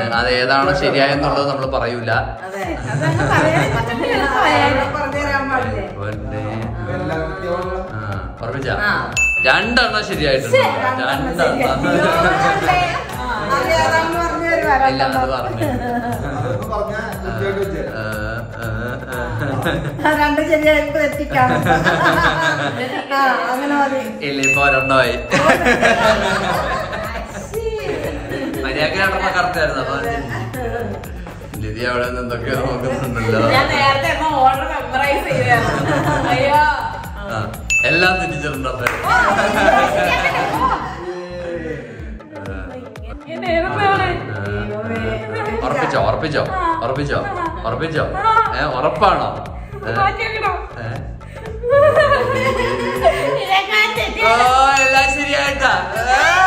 അത് ഏതാണോ ശരിയായെന്നുള്ളത് നമ്മൾ പറയൂല അതെ അതങ്ങ് പറയാൻ കുറച്ചുകൂടി എളുപ്പമായാലും. പറഞ്ഞുതരാൻ പാടില്ലേ പിന്നെ, എല്ലാം കൃത്യമാണല്ലോ. ആ, ഉറപ്പിച്ചാ ആ. രണ്ടെണ്ണം ശരിയായിട്ടുണ്ട് രണ്ടെണ്ണം അറിയാതാന്ന് പറഞ്ഞു തരുവാ ഇല്ല അത് പറഞ്ഞു അതൊക്കെ പറഞ്ഞാ കൃത്യമായിട്ട് വെച്ചേരാം. ആ, ആ, ആ. ആ, രണ്ട് ശരിയായിട്ട് തെറ്റിക്കാം ആ അങ്ങനെ മതി ഇല്ല ഇപ്പൊ ഒരെണ്ണമായി മര്യാദ രണ്ടെണ്ണം കറക്റ്റ് ആയിരുന്നു അപ്പൊ ലിതി അവിടെ നിന്ന് എന്തൊക്കെയോ നോക്കുന്നുണ്ടല്ലോ ഞാൻ നേരത്തെ ഓർഡർ മെമ്മറൈസ് ചെയ്തായിരുന്നു അയ്യോ ആ, എല്ലാം തിരിച്ചിട്ടുണ്ട് അപ്പൊ ഇങ്ങനെ എളുപ്പമാണ്. ഉറപ്പിച്ചോ ഉറപ്പിച്ചോ ഉറപ്പിച്ചോ ഉറപ്പിച്ചോ ഏ ഉറപ്പാണോ ഏ? മാറ്റി വെക്കണോ? ഏ? ഇതെങ്ങാൻ തെറ്റി. ഓ എല്ലാം ശരിയായിട്ടാ ഏ?